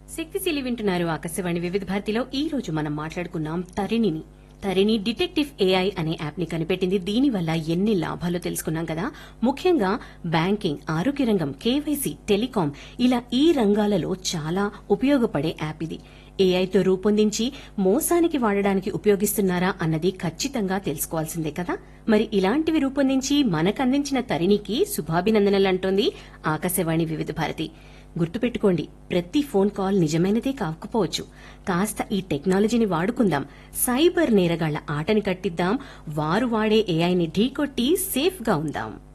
శక్తిశీలి వింటున్నారు ఆకాశవాణి వివిధ భారతిలో ఈ రోజు మనం మాట్లాడుకున్నాం తరిణిని తరిణి డిటెక్టివ్ ఏఐ అనే యాప్ ని కనిపెట్టింది దీనివల్ల ఎన్ని లాభాలు తెలుసుకున్నాం కదా ముఖ్యంగా బ్యాంకింగ్ ఆరోగ్య రంగం కేవైసీ టెలికాం ఇలా ఈ రంగాలలో చాలా ఉపయోగపడే యాప్ ఇది ఏఐతో రూపొందించి మోసానికి వాడడానికి ఉపయోగిస్తున్నారా అన్నది ఖచ్చితంగా తెలుసుకోవాల్సిందే కదా మరి ఇలాంటివి రూపొందించి మనకందించిన తరిణికి శుభాభినందనలంటోంది ఆకాశవాణి వివిధ భారతి గుర్తుపెట్టుకోండి ప్రతి ఫోన్ కాల్ నిజమైనదే కాకపోవచ్చు కాస్త ఈ టెక్నాలజీని వాడుకుందాం సైబర్ నేరగాళ్ల ఆటని కట్టిద్దాం వారు వాడే ఏఐని ఢీకొట్టి సేఫ్గా ఉందాం